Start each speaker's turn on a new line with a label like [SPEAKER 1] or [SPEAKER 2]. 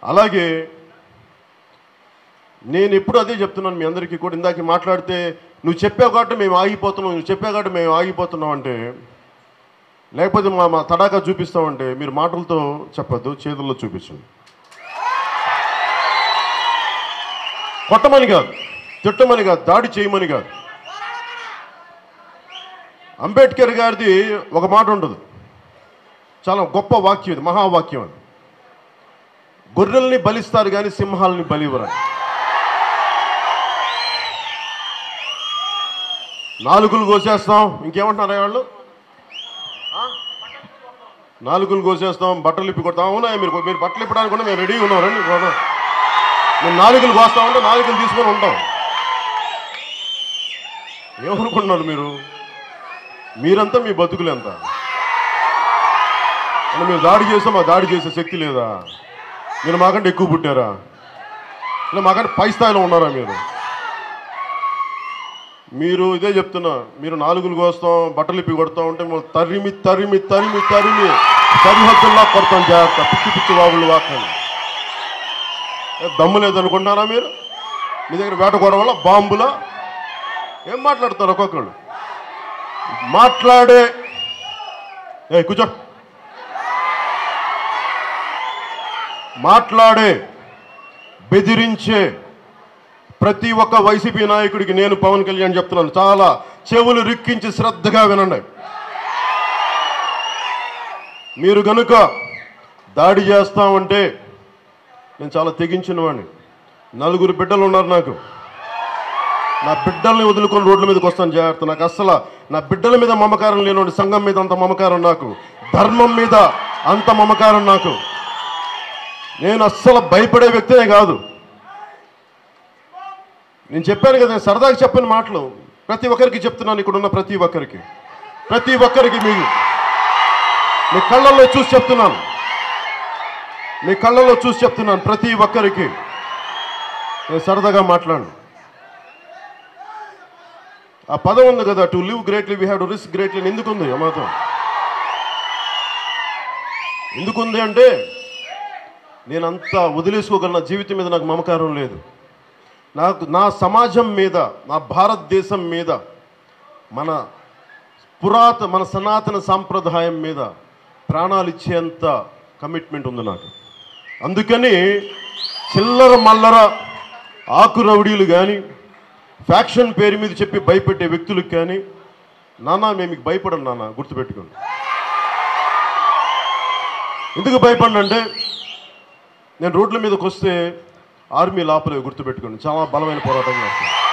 [SPEAKER 1] అలాగే నేను ఎప్పుడు అదే చెప్తున్నాను మీ అందరికీ కూడా ఇందాక మాట్లాడితే నువ్వు చెప్పావు కాబట్టి మేము ఆగిపోతున్నాం నువ్వు చెప్పావు కాబట్టి మేము ఆగిపోతున్నాం అంటే లేకపోతే మా మా తడాకా చూపిస్తామంటే మీరు మాటలతో చెప్పొద్దు చేతుల్లో చూపించండి కొట్టమని కాదు తిట్టమని కాదు దాడి చేయమని కాదు అంబేద్కర్ గారిది ఒక మాట ఉండదు చాలా గొప్ప వాక్యం ఇది మహావాక్యం అది గొర్రెల్ని బలిస్తారు కానీ సింహాలని బలివ్వరని నాలుగులు కోసేస్తాం ఇంకేమంటున్నారా వాళ్ళు ఆ? నాలుగులు కోసేస్తాం బట్టలు ఇప్పి కొడతాం అవునా మీరు మీరు బట్టలు ఇప్పడానికి కూడా మేము రెడీగా ఉన్నాం రండి పోదాం. మేము నాలుగులు కోస్తామంటే నాలుగులు తీసుకొని ఉంటాం ఏమనుకుంటున్నారు మీరు మీరంతా మీ బతుకులు ఎంత అంటే మీరు దాడి చేస్తే మా దాడి చేసే శక్తి లేదా మీరు మాకంటే ఎక్కువ పుట్టారా లేదా మాకంటే పై స్థాయిలో ఉన్నారా మీరు మీరు ఇదే చెప్తున్నా మీరు నాలుగులు కోస్తాం బట్టలు ఇప్పి కొడతా ఉంటే మేము తరిమి తరిమి తరిమి తరిమి సరిహద్దుల్లా కొడతాం జాగ్రత్త పిచ్చి పిచ్చి బాబులు వాకండి ఏ దమ్ము లేదనుకుంటున్నారా మీరు మీ దగ్గర వేట కొడ వల్ల బాంబులా ఏం మాట్లాడతారు ఒక్కొక్కళ్ళు మాట్లాడే ఏ కూర్చో మాట్లాడే బెదిరించే ప్రతి ఒక్క వైసీపీ నాయకుడికి నేను పవన్ కళ్యాణ్ చెప్తున్నాను చాలా చెవులు రిక్కించి శ్రద్ధగా వినండి మీరు గనుక దాడి చేస్తామంటే నేను చాలా తెగించిన వాడిని నలుగురు బిడ్డలు ఉన్నారు నాకు నా బిడ్డల్ని వదులుకొని రోడ్ల మీదకి వస్తాను జాగ్రత్త నాకు అస్సలు నా బిడ్డల మీద మమకారం లేనివాడి సంఘం మీద అంత మమకారం నాకు ధర్మం మీద అంత మమకారం నాకు నేను అస్సలు భయపడే వ్యక్తినే కాదు నేను చెప్పాను కదా నేను సరదాగా చెప్పిన మాటలు ప్రతి ఒక్కరికి చెప్తున్నాను ఇక్కడ ఉన్న ప్రతి ఒక్కరికి ప్రతి ఒక్కరికి మీ మీ కళ్ళల్లో చూసి చెప్తున్నాను మీ కళ్ళల్లో చూసి చెప్తున్నాను ప్రతి ఒక్కరికి నేను సరదాగా మాట్లాడు ఆ పదం ఉంది కదా to live greatly we have to risk greatly ఎందుకు ఉంది ఆ మాత్రం ఎందుకుంది అంటే నేనంతా వదిలేసుకోగల నా జీవితం మీద నాకు మమకారం లేదు నాకు నా సమాజం మీద నా భారతదేశం మీద మన పురాత మన సనాతన సాంప్రదాయం మీద ప్రాణాలు ఇచ్చేంత కమిట్మెంట్ ఉంది నాకు అందుకని చిల్లర మల్లర ఆకు రౌడీలు కానీ ఫ్యాక్షన్ పేరు మీద చెప్పి భయపెట్టే వ్యక్తులకు కానీ నాన్న మేము మీకు భయపడం నాన్న గుర్తుపెట్టుకోండి ఎందుకు భయపడిన అంటే నేను రోడ్ల మీదకి వస్తే ఆర్మీ లోపలే గుర్తుపెట్టుకోండి చాలా బలమైన పోరాటం చేస్తాను